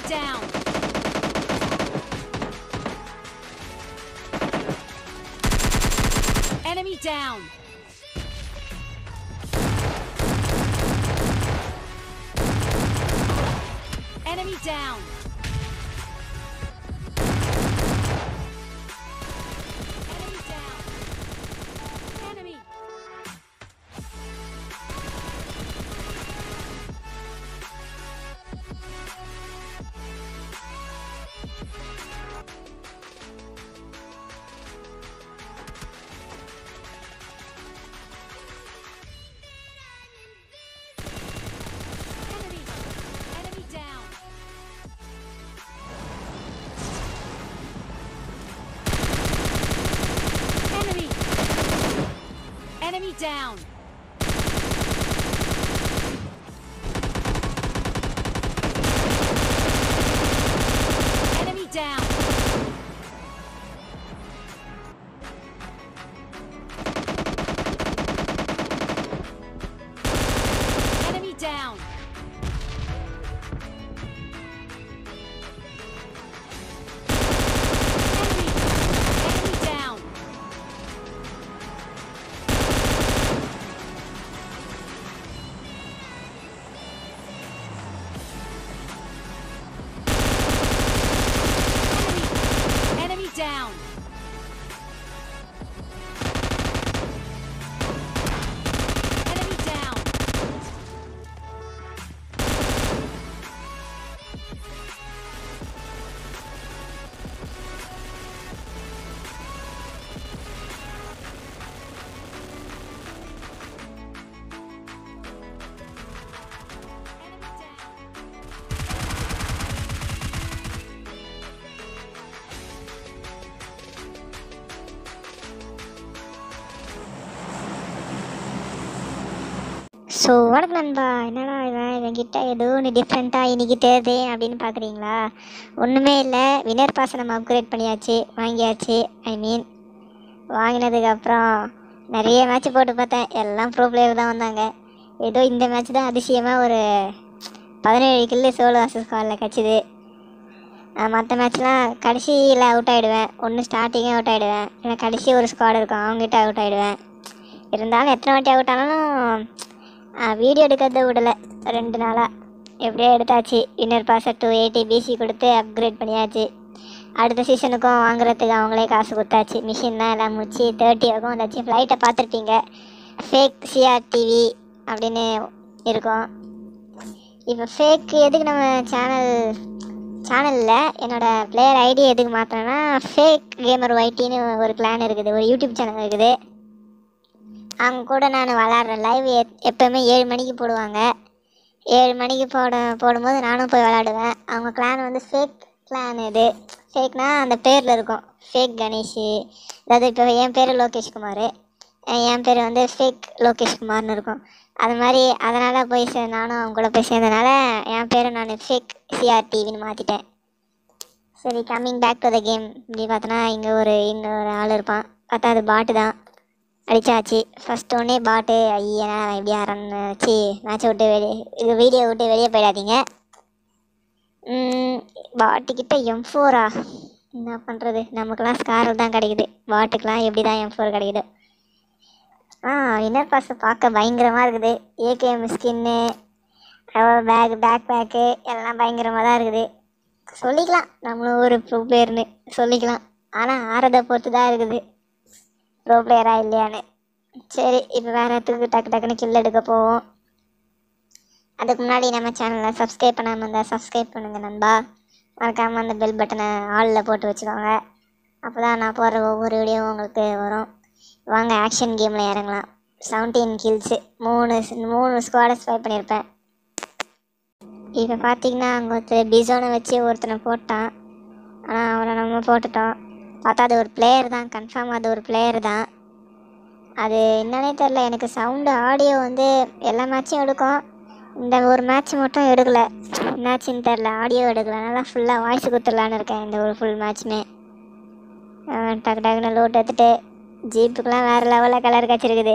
down. Enemy down. Enemy down. Enemy down. Enemy. Enemy. Enemy down. Enemy. Enemy down. Enemy down. Enemy down. Enemy. Enemy down. Enemy. Enemy down. Enemy down. Enemy down. So வணக்கம் நண்பா என்னடா இவன் இவன்கிட்ட ஏதோ ஒன்று டிஃப்ரெண்ட்டாக இன்னைக்கு தேர்தே அப்படின்னு பார்க்குறீங்களா ஒன்றுமே இல்லை வினர் பாஸை நம்ம அப்கிரேட் பண்ணியாச்சு வாங்கியாச்சு ஐ மீன் வாங்கினதுக்கப்புறம் நிறைய மேட்ச் போட்டு பார்த்தேன் எல்லாம் ப்ரோ பிளேயர் தான் வந்தாங்க ஏதோ இந்த மேட்ச் தான் அதிசயமாக ஒரு பதினேழு கில்லு சோலோ வாசஸ் காலில் கிடச்சிது மற்ற மேட்ச்லாம் கடைசியில் அவுட் ஆகிடுவேன் ஒன்று ஸ்டார்டிங்கே அவுட் ஆகிடுவேன் ஏன்னா கடைசி ஒரு ஸ்குவாட் இருக்கும் அவங்ககிட்ட அவுட் ஆகிடுவேன் இருந்தாலும் எத்தனை வாட்டி அவுட் ஆனாலும் வீடியோ எடுக்கிறத விடலை ரெண்டு நாளாக எப்படியோ எடுத்தாச்சு inner pass two eighty PC கொடுத்து அப்கிரேட் பண்ணியாச்சு அடுத்த சீசனுக்கும் வாங்குறதுக்கு அவங்களே காசு கொடுத்தாச்சு மிஷின்லாம் எல்லாம் முடிச்சு தேர்ட்டி ஆகும் வந்தாச்சு ஃப்ளைட்டை பார்த்துருப்பீங்க ஃபேக் சிஆர் டிவி அப்படின்னு இருக்கும் இப்போ ஃபேக் எதுக்கு நம்ம சேனல் சேனலில் என்னோடய பிளேயர் ஐடி எதுக்கு மாற்றினேன்னா ஃபேக் கேமர் ஒய்டின்னு ஒரு கிளான் இருக்குது ஒரு யூடியூப் சேனல் இருக்குது அவங்க கூட நான் விளாட்றேன் லைவ் எப்போவுமே ஏழு மணிக்கு போடுவாங்க ஏழு மணிக்கு போட போடும்போது நானும் போய் விளாடுவேன் அவங்க கிளான் வந்து ஃபேக் கிளான் இது ஃபேக்னா அந்த பேரில் இருக்கும் ஃபேக் கணேஷ் அதாவது இப்போ என் பேர் லோகேஷ் குமார் என் பேர் வந்து ஃபேக் லோகேஷ் குமார்னு இருக்கும் அது மாதிரி அதனால் போய் சே நானும் அவங்க கூட போய் சேர்ந்தனால என் பேரை நான் ஃபேக் சிஆர் டிவின்னு மாற்றிட்டேன் சரி coming back to the game இப்படி பார்த்தோன்னா இங்கே ஒரு இங்கே ஒரு ஆள் இருப்பான் பார்த்தா அது பாட்டு தான் அடிச்சாச்சு ஃபஸ்ட் ஒன்னே பாட்டு ஐயா எப்படி ஆரன்னு வச்சு மேட்சை விட்டு வெளியே இது வீடியோ விட்டு வெளியே போயிடாதீங்க பாட்டுக்கிட்ட எம் ஃபோரா என்ன பண்ணுறது நமக்கெல்லாம் ஸ்காரில் தான் கிடைக்குது பாட்டுக்கெலாம் எப்படி தான் எம் ஃபோர் கிடைக்குது ஆ இன்னர் பாஸை பார்க்க பயங்கரமாக இருக்குது ஏகேஎம் ஸ்கின்னு பேக் பேக் பேக்கு எல்லாம் பயங்கரமாக தான் இருக்குது சொல்லிக்கலாம் நம்மளும் ஒரு ப்ரோ பிளேயர்னு சொல்லிக்கலாம் ஆனால் ஆறதை பொறுத்து தான் இருக்குது ப்ரோ பிளேயரா இல்லையான்னு சரி இப்போ வேறு இடத்துக்கு டக்கு டக்குன்னு கில் எடுக்க போவோம் அதுக்கு முன்னாடி நம்ம சேனலை சப்ஸ்கிரைப் பண்ணாமல் இருந்தால் சப்ஸ்கிரைப் பண்ணுங்கள் நண்பா மறக்காமல் அந்த பெல் பட்டனை ஆளில் போட்டு வச்சுக்கோங்க அப்போ தான் நான் போடுற ஒவ்வொரு வீடியோவும் உங்களுக்கு வரும் வாங்க ஆக்ஷன் கேமில் இறங்கலாம் செவன்டீன் கில்ஸு மூணு மூணு ஸ்குவாடை ஸ்பை பண்ணியிருப்பேன் இப்போ பார்த்தீங்கன்னா அங்கே ஒருத்தர் பிசோனை வச்சு ஒருத்தனை போட்டான் ஆனால் அவனை நம்ம போட்டுட்டோம் பார்த்தா அது ஒரு பிளேயர் தான் கன்ஃபார்ம் அது ஒரு பிளேயர் தான் அது என்னன்னே தெரில எனக்கு சவுண்டு ஆடியோ வந்து எல்லா மேட்சும் எடுக்கும் இந்த ஒரு மேட்ச் மட்டும் எடுக்கல என்னாச்சுன்னு தெரில ஆடியோ எடுக்கல நல்லா ஃபுல்லாக வாய்ஸ் கொடுத்துடலான்னு இருக்கேன் இந்த ஒரு ஃபுல் மேட்ச்சுமே டக்கு டக்குன்னு லோட் எடுத்துட்டு ஜீப்புக்கெலாம் வேறு லெவலில் கலர் கிடச்சிருக்குது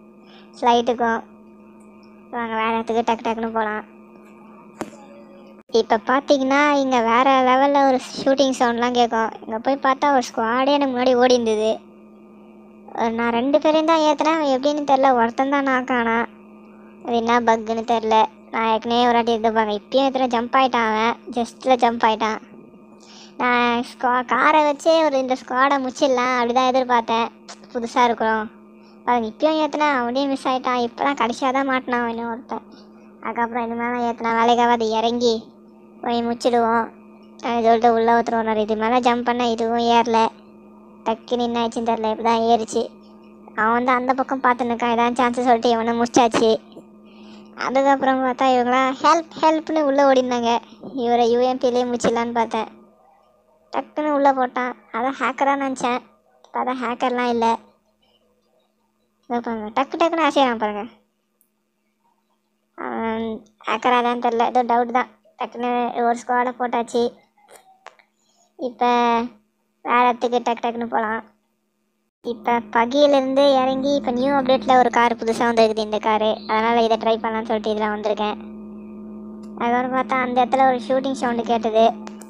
ஃப்ளைட்டுக்கும் வாங்க வேறு இடத்துக்கு டக்கு டக்குன்னு போகலாம் இப்போ பார்த்தீங்கன்னா இங்கே வேறு லெவலில் ஒரு ஷூட்டிங் சவுண்ட்லாம் கேட்கும் இங்கே போய் பார்த்தா ஒரு ஸ்குவாடே எனக்கு முன்னாடி ஓடி இருந்தது அஹ் நான் ரெண்டு பேரையும் தான் ஏற்றுனேன் எப்படின்னு தெரில ஒருத்தன் தான் நான் காணா அது என்ன பக்குன்னு தெரில நான் ஏற்கனவே ஒரு வாட்டி இருப்பாங்க இப்பயும் எத்தனை ஜம்ப் ஆகிட்டான் அவன் ஜஸ்ட்டில் ஜம்ப் ஆகிட்டான் நான் ஸ்குவா காரை வச்சு ஒரு இந்த ஸ்குவாடை முச்சிடலாம் அப்படி தான் எதிர்பார்த்தேன் புதுசாக இருக்கிறோம் பாருங்க இப்பயும் ஏற்றினா அவனையும் மிஸ் ஆகிட்டான் இப்போ தான் கடைசியாக தான் மாட்டினான் இன்னும் ஒருத்தன் அதுக்கப்புறம் இந்த மேலே ஏற்றினா வேலைக்காவது இறங்கி போய் முச்சிடுவோம் அது சொல்லிட்டு உள்ளே ஒருத்தர் இது மேலே ஜம்ப் பண்ண இதுவும் ஏறல டக்குன்னு என்ன ஆச்சுன்னு தெரில இப்போ தான் ஏறிச்சு அவன் வந்து அந்த பக்கம் பார்த்து நிற்கான் இதான் சான்ஸ் சொல்லிட்டு இவனை முடிச்சாச்சு அதுக்கப்புறம் பார்த்தா இவங்களாம் ஹெல்ப் ஹெல்ப்னு உள்ளே ஓடினாங்க இவரை யூஎம்பிலே முடிச்சிடலான்னு பார்த்தேன் டக்குன்னு உள்ளே போட்டான் அதான் ஹேக்கராக நினச்சேன் பார்த்தா ஹேக்கர்லாம் இல்லை இதோ பாருங்க டக்கு டக்குன்னு ஆசையான் பாருங்க அவன் ஹேக்கராக தான் தெரில ஏதோ டவுட் தான் டக்குன்னு ஒரு ஸ்குவாடை போட்டாச்சு இப்போ வேறு இடத்துக்கு டக்கு டக்குன்னு போகலாம் இப்போ பகியிலேருந்து இறங்கி இப்போ நியூ அப்டேட்டில் ஒரு கார் புதுசாக வந்துருக்குது இந்த காரு அதனால் இதை ட்ரை பண்ணலான்னு சொல்லிட்டு இதில் வந்திருக்கேன் அதுக்கப்புறம் பார்த்தா அந்த இடத்துல ஒரு ஷூட்டிங் சவுண்டு கேட்டது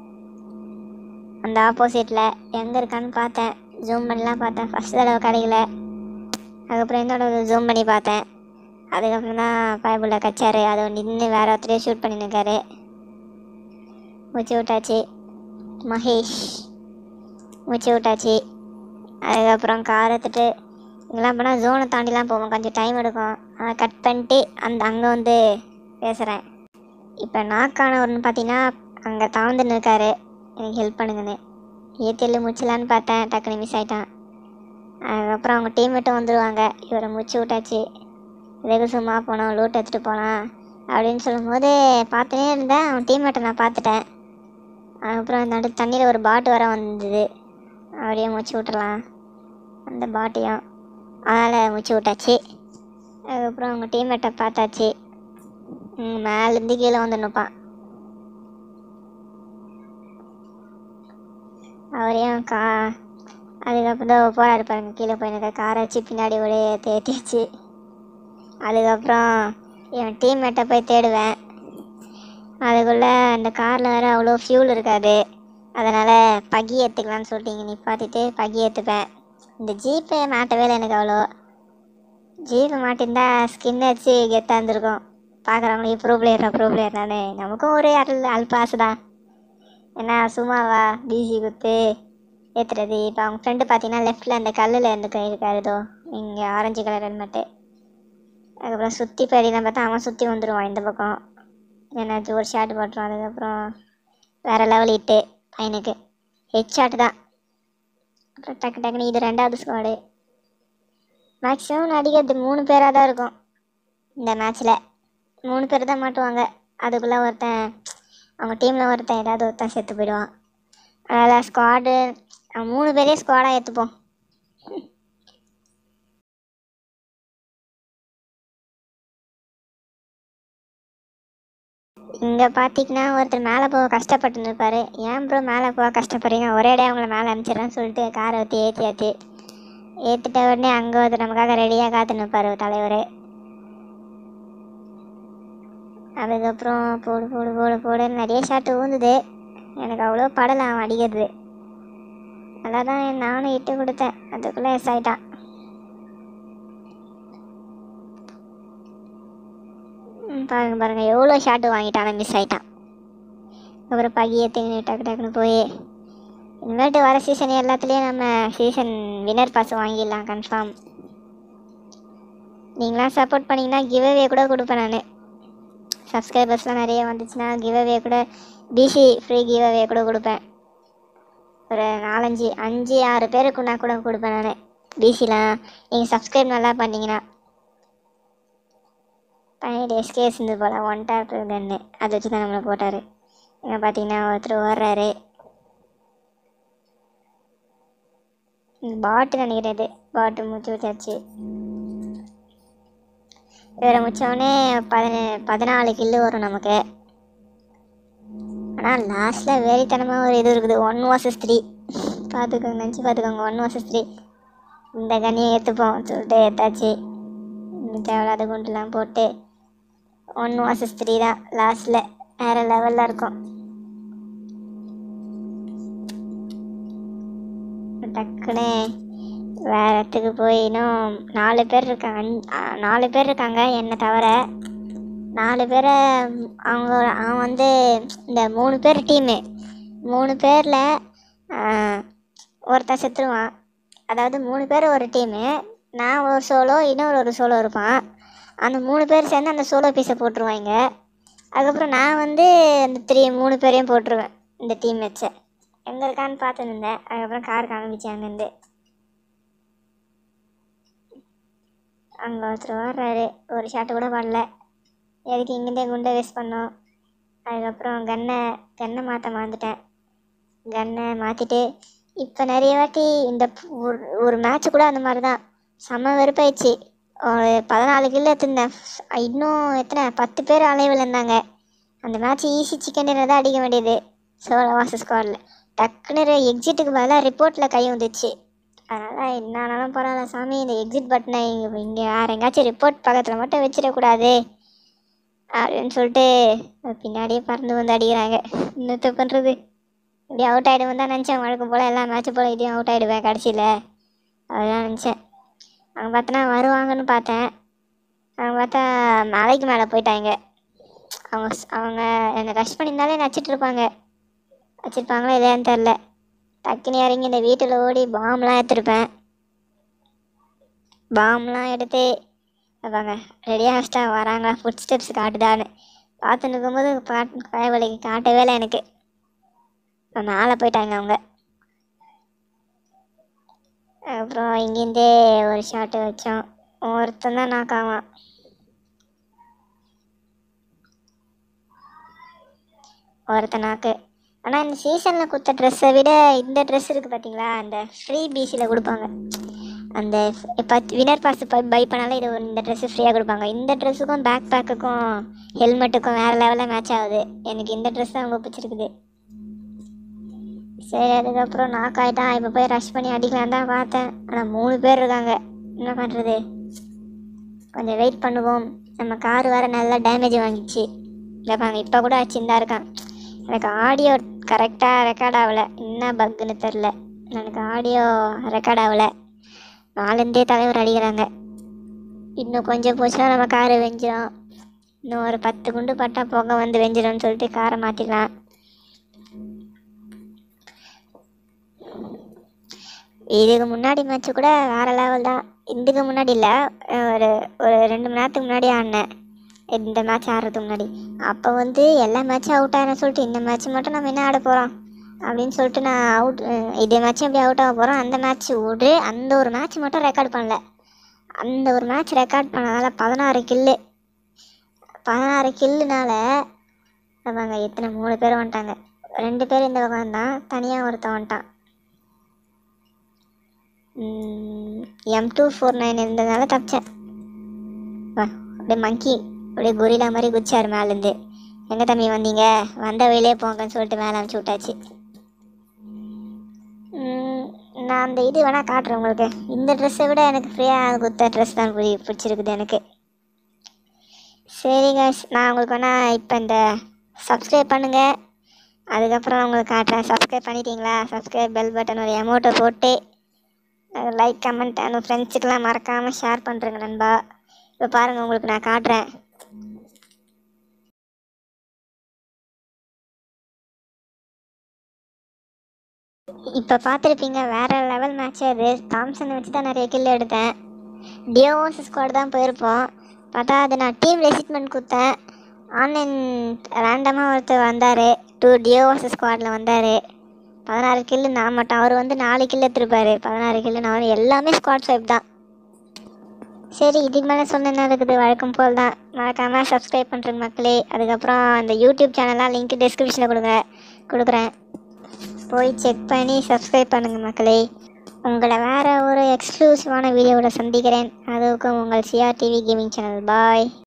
அந்த ஆப்போசிட்டில் எங்கே இருக்கான்னு பார்த்தேன் ஜூம் பண்ணிலாம் பார்த்தேன் ஃபஸ்ட் தடவை கிடைக்கல அதுக்கப்புறம் என்னோட ஜூம் பண்ணி பார்த்தேன் அதுக்கப்புறம் தான் பயபுள்ள கச்சாரு அதை நின்று வேற ஒருத்தரையும் ஷூட் பண்ணி நிற்காரு மூச்சு விட்டாச்சு மகேஷ் மூச்சு விட்டாச்சு அதுக்கப்புறம் கார் எடுத்துட்டு இங்கெல்லாம் போனால் ஜோனை தாண்டிலாம் போவோம் கொஞ்சம் டைம் எடுக்கும் அதை கட் பண்ணிட்டு அந்த அங்கே வந்து பேசுகிறேன் இப்போ நாக்கானவர்னு பார்த்தீங்கன்னா அங்கே தாழ்ந்து நிற்காரு எனக்கு ஹெல்ப் பண்ணுங்கன்னு ஏத்தியில் மூச்சலான்னு பார்த்தேன் டக்குன்னு மிஸ் ஆயிட்டான் அதுக்கப்புறம் அவங்க டீம்மேட்டும் வந்துடுவாங்க இவரை மூச்சு விட்டாச்சு இதுக்கு சும்மா போனோம் லூட் எடுத்துகிட்டு போகலாம் அப்படின்னு சொல்லும்போது பார்த்துனே இருந்தேன் அவன் டீம்மேட்டை நான் பார்த்துட்டேன் அதுக்கப்புறம் நடு தண்ணியில் ஒரு பாட்டு வர வந்தது அவரையும் மூச்சு விட்டுறலாம் அந்த பாட்டையும் அதனால் மூச்சு விட்டாச்சு அதுக்கப்புறம் அவங்க டீம்மேட்டை பார்த்தாச்சு ம், மேலேருந்து கீழே வந்து நிற்பான் அவரையும் கா அதுக்கப்புறம் தான் போராடு பாருங்க கீழே போய் நிற்க காரை வச்சு பின்னாடி ஒரே தேத்திச்சு அதுக்கப்புறம் என் டீம்மேட்டை போய் தேடுவேன் அதுக்குள்ளே அந்த காரில் வேறு அவ்வளோ ஃபியூல் இருக்காது அதனால் பகி ஏற்றுக்கலான்னு சொல்லிட்டு இங்கே நிப்பாட்டிட்டு பகி ஏற்றுப்பேன் இந்த ஜீப்பை மாட்டவே இல்லை எனக்கு அவ்வளோ ஜீப்பை மாட்டிருந்தா ஸ்கின் வச்சு கெத்தாக இருந்திருக்கும் பார்க்குறவங்களுக்கு ப்ரூ பிளேயரா ப்ரூ பிளேயர்னானு நமக்கும் ஒரு அல் அல்பாசு தான் என்ன சும்மாவா பிசி குத்து ஏற்றுறது இப்போ அவங்க ஃப்ரெண்டு பார்த்தீங்கன்னா லெஃப்ட்டில் அந்த கல்லில் இருந்து கை இருக்காரு இதோ இங்கே ஆரஞ்சு கலர் ஹெல்மெட்டு அதுக்கப்புறம் சுற்றி போயிடலாம் பார்த்தா அவன் சுற்றி வந்துடுவான் இந்த பக்கம் என்னாச்சு ஒரு ஷாட் போட்டுருவான் அதுக்கப்புறம் வேறு லெவல் இட்டு பையனுக்கு ஹெட் ஷாட் தான் அப்புறம் டக்கு டக்குன்னு இது ரெண்டாவது ஸ்குவாடு மேக்ஸிமம் நடிக்கிறது மூணு பேராக தான் இருக்கும் இந்த மேட்ச்சில் மூணு பேர் தான் மாட்டுவாங்க அதுக்குள்ளே ஒருத்தன் அவங்க டீமில் ஒருத்தன் ஏதாவது ஒருத்தன் செத்து போயிடுவான் அதனால் ஸ்குவாடு மூணு பேரே ஸ்குவாடாக ஏற்றுப்போம் இங்கே பார்த்தீங்கன்னா ஒருத்தர் மேலே போக கஷ்டப்பட்டு இருப்பாரு ஏன் ப்ரோ மேலே போக கஷ்டப்படுறீங்க ஒரே இடம் அவங்கள மேலே அனுப்பிச்சிடறேன்னு சொல்லிட்டு காரை ஊற்றி ஏற்றியாச்சு ஏற்றிட்ட உடனே அங்கே ஒருத்தர் நமக்காக ரெடியாக காத்து நிற்பார் தலைவர் அதுக்கப்புறம் போடு போடு போடு போடுன்னு நிறைய ஷாட்டு ஊந்துது எனக்கு அவ்வளோ படலை அவன் அடிக்கிறது நல்லா தான் நானும் இட்டு கொடுத்தேன் அதுக்குள்ளே எஸ் ஆயிட்டான் ம், பாருங்க பாருங்க எவ்வளோ ஷாட்டு வாங்கிட்டான் மிஸ் ஆயிட்டான் அப்புறம் பகி ஏற்றுங்க டக்கு டக்குன்னு போய் இனிமேட்டு வர சீசன் எல்லாத்துலேயும் நம்ம சீசன் வின்னர் பாஸ் வாங்கிடலாம் கன்ஃபார்ம் நீங்களாம் சப்போர்ட் பண்ணிங்கன்னா கிவ்அவே கூட கொடுப்பேன் நான் சப்ஸ்கிரைபர்ஸ்லாம் நிறைய வந்துச்சுன்னா கிவ்அவே கூட பிசி ஃப்ரீ கிவ்அவே கூட கொடுப்பேன் ஒரு நாலஞ்சு அஞ்சு ஆறு பேருக்குன்னா கூட கொடுப்பேன் நான் பிசிலாம் நீங்கள் சப்ஸ்கிரைப் நல்லா பண்ணீங்கன்னா பையன் எஸ்கேஸ் இருந்து போல் ஒன் டேப் கன்னு அதை வச்சு தான் நம்மளை போட்டார் இங்கே பார்த்தீங்கன்னா ஒருத்தர் ஓடுறாரு பாட்டு நினைக்கிறது பாட்டு மூச்சு வச்சாச்சு இவரை முடிச்சோடனே பதின பதினாலு கில்லு வரும் நமக்கு ஆனால் லாஸ்ட்டில் வேறித்தனமாக ஒரு இது இருக்குது ஒன் வாசஸ் த்ரீ பார்த்துக்கோங்க நினச்சி பார்த்துக்கோங்க ஒன் வாசஸ் த்ரீ இந்த கண்ணியை ஏற்றுப்போம் சொல்லிட்டு ஏற்றாச்சு தேவையில்லாத குண்டுலாம் போட்டு ஒன் வாசஸ் த்ரீ தான் லாஸ்ட்டில் வேற லெவலில் இருக்கும் டக்குன்னு வேற இடத்துக்கு போய் இன்னும் நாலு பேர் இருக்காங்க அஞ்சு- ஆ, நாலு பேர் இருக்காங்க என்னை தவிர நாலு பேரை அவங்க அவன் வந்து இந்த மூணு பேர் டீமு மூணு பேரில் ஒருத்தன் செத்துருவான் அதாவது மூணு பேர் ஒரு டீமு நான் ஒரு சோலோ இன்னொரு ஒரு சோலோ இருப்பான் அந்த மூணு பேர் சேர்ந்து அந்த சோலோ பீஸை போட்டுருவாங்க அதுக்கப்புறம் நான் வந்து அந்த த்ரீ மூணு பேரையும் போட்டுருவேன் இந்த டீம் வச்ச எங்கே இருக்கான்னு பார்த்து இருந்தேன் அதுக்கப்புறம் கார் காமிச்சேன் அங்கேருந்து அங்கே ஒருத்தர் வர்றாரு ஒரு ஷாட்டு கூட பண்ணல எதுக்கு இங்கேருந்தே குண்டை வேஸ்ட் பண்ணோம் அதுக்கப்புறம் கன்னை கன்னை மாற்ற மறந்துட்டேன் கன்னை மாற்றிட்டு இப்போ நிறைய வாட்டி இந்த ப- ஒரு ஒரு மேட்ச் கூட அந்த மாதிரி தான் செம்ம வெறுப்பாயிடுச்சு ஒரு பதினாலு கிலோ எடுத்திருந்தேன் இன்னும் எத்தனை பத்து பேர் அலைவில் இருந்தாங்க அந்த மேட்ச் ஈஸி சிக்கன் டின்னர் தான் அடிக்க வேண்டியது சோழ வாச ஸ்குவாடில் டக்குன்னு எக்ஸிட்டுக்கு பதிலாக ரிப்போர்ட்டில் கை வந்துச்சு அதனால் என்ன ஆனாலும் பரவாயில்ல சாமி இந்த எக்ஸிட் பட்டனை இங்கே இங்கே வேறு எங்கேயாச்சும் ரிப்போர்ட் பக்கத்தில் மட்டும் வச்சிடக்கூடாது அப்படின்னு சொல்லிட்டு பின்னாடியே பறந்து வந்து அடிக்கிறாங்க என்னத்த பண்ணுறது இப்படி அவுட் ஆகிடுவோம் தான் நினச்சேன் வழக்கம் போல் எல்லா மேட்ச் போல் இதையும் அவுட் ஆகிடுவேன் கடைசியில் அதுதான் நினச்சேன் அவங்க பார்த்தனா வருவாங்கன்னு பார்த்தேன் அவங்க பார்த்தா மலைக்கு மேலே போயிட்டாங்க அவங்க ஸ்- அவங்க என்னை ரஷ் பண்ணியிருந்தாலே நச்சிட்டு இருப்பாங்க வச்சுருப்பாங்களா இல்லையான்னு தெரில டக்குன்னு இறங்கி இந்த வீட்டில் ஓடி பாம்லாம் எடுத்திருப்பேன் பாம்லாம் எடுத்து வைப்பாங்க ரெடியாக வச்சிட்டா வராங்களா ஃபுட் ஸ்டெப்ஸ் காட்டுதான்னு பார்த்து நிற்கும்போது பாட்டு பயவலைக்கு காட்டவே இல்லை எனக்கு இப்போ மேலே போயிட்டாங்க அவங்க அப்புறம் இங்கேருந்தே ஒரு ஷாட்டு வச்சோம் ஒருத்தன் தான் knock ஆவான் ஒருத்தன் நாக்கு ஆனால் இந்த சீசனில் கொடுத்த ட்ரெஸ்ஸை விட இந்த ட்ரெஸ் இருக்குது பார்த்தீங்களா அந்த ஃப்ரீ பிசியில் கொடுப்பாங்க அந்த இப்போ வினர் பாஸ் பை பண்ணாலே இது ஒரு- இந்த ட்ரெஸ்ஸு ஃப்ரீயாக கொடுப்பாங்க இந்த ட்ரெஸ்ஸுக்கும் பேக் பேக்குக்கும் ஹெல்மெட்டுக்கும் வேறு லெவலில் மேட்ச் ஆகுது எனக்கு இந்த ட்ரெஸ் தான் ரொம்ப பிடிச்சிருக்குது சரி அதுக்கப்புறம் நாக் ஆகிட்டான் இப்போ போய் ரஷ் பண்ணி அடிக்கலாம் தான் பார்த்தேன் ஆனால் மூணு பேர் இருக்காங்க என்ன பண்ணுறது கொஞ்சம் வெயிட் பண்ணுவோம் நம்ம கார் வேறு நல்லா டேமேஜ் வாங்கிச்சு இல்லைப்பாங்க இப்போ கூட அச்சிந்தா இருக்கான் எனக்கு ஆடியோ கரெக்டாக ரெக்கார்ட் ஆகலை என்ன பக்குன்னு தெரில எனக்கு ஆடியோ ரெக்கார்ட் ஆகலை நாலுந்தே தலைவர் அடிக்கிறாங்க இன்னும் கொஞ்சம் போச்சுன்னா நம்ம காரை வெஞ்சிடும் இன்னும் ஒரு பத்து குண்டு பட்டா போக வந்து வெஞ்சிடும்னு சொல்லிட்டு காரை மாற்றிக்கலாம் இதுக்கு முன்னாடி மேட்ச்சு கூட வேறு லெவல் தான் இதுக்கு முன்னாடி இல்லை ஒரு ஒரு ரெண்டு மணி நேரத்துக்கு முன்னாடி ஆடினேன் இந்த மேட்ச் ஆடுறதுக்கு முன்னாடி அப்போ வந்து எல்லா மேட்சும் அவுட் ஆகிறேன்னு சொல்லிட்டு இந்த மேட்ச் மட்டும் நம்ம என்ன ஆட போகிறோம் அப்படின்னு சொல்லிட்டு நான் அவுட் இதே மேட்சும் எப்படி அவுட் ஆக போகிறோம் அந்த மேட்ச் விடு அந்த ஒரு மேட்ச் மட்டும் ரெக்கார்ட் பண்ணல அந்த ஒரு மேட்ச் ரெக்கார்ட் பண்ணதால பதினாறு கில்லு பதினாறு கில்லுனால அவங்க எத்தனை மூணு பேர் வந்துட்டாங்க ரெண்டு பேர் இந்த பக்கம் வந்தான் தனியாக ஒருத்தன் வந்துட்டான் எம் டூ ஃபோர் நைன் இருந்ததுனால தப்பிச்சேன் வா அப்படியே மங்கி அப்படியே கொரிலா மாதிரி குச்சார் மேலேருந்து எங்கே தம்பி வந்தீங்க வந்த வழியிலே போங்கன்னு சொல்லிட்டு மேலே அனுப்பிச்சி விட்டாச்சு ம், நான் அந்த இது வேணால் காட்டுறேன் உங்களுக்கு இந்த ட்ரெஸ்ஸை விட எனக்கு ஃப்ரீயாக குத்த ட்ரெஸ் தான் பிடி பிடிச்சிருக்குது எனக்கு சரி guys நான் உங்களுக்கு வேணால் இப்போ இந்த சப்ஸ்கிரைப் பண்ணுங்கள் அதுக்கப்புறம் உங்களுக்கு காட்டுறேன் சப்ஸ்கிரைப் பண்ணிட்டீங்களா சப்ஸ்கிரைப் பெல் பட்டன் ஒரு அமௌண்ட்டை போட்டு லைக் கமெண்ட் அந்த ஃப்ரெண்ட்ஸுக்கெல்லாம் மறக்காமல் ஷேர் பண்ணுறேங்க நண்பா இப்போ பாருங்கள் உங்களுக்கு நான் காட்டுறேன் இப்போ பார்த்துருப்பீங்க வேற லெவல் மேட்ச் அது தாம்சன் வச்சு தான் நிறைய கில் எடுத்தேன் டியோவோஸ் ஸ்குவாட் தான் போயிருப்போம் பார்த்தா அது நான் டீம் ரெசிட்மெண்ட் கொடுத்தேன் ஆன்லைன் ரேண்டமாக ஒருத்தர் வந்தார் டூ டியோவோஸ் ஸ்குவாடில் வந்தார் பதினாறு கில்லு நான் மட்டும் அவர் வந்து நாலு கில் எடுத்துருப்பாரு பதினாறு கில்லு நான் எல்லாமே ஸ்குவாட் ஃபைவ் தான் சரி இதுக்கு மேலே சொன்ன என்ன இருக்குது வழக்கம் போல் தான் மறக்காமல் சப்ஸ்கிரைப் பண்ணுறேங்க மக்களே அதுக்கப்புறம் அந்த யூடியூப் சேனல்லாம் லிங்க் டிஸ்கிரிப்ஷனில் கொடுங்க கொடுக்குறேன் போய் செக் பண்ணி சப்ஸ்கிரைப் பண்ணுங்கள் மக்களே உங்களை வேறு ஒரு எக்ஸ்க்ளூசிவான வீடியோவோட சந்திக்கிறேன் அதுக்கும் உங்கள் சிஆர் டிவி கேமிங் சேனல் பாய்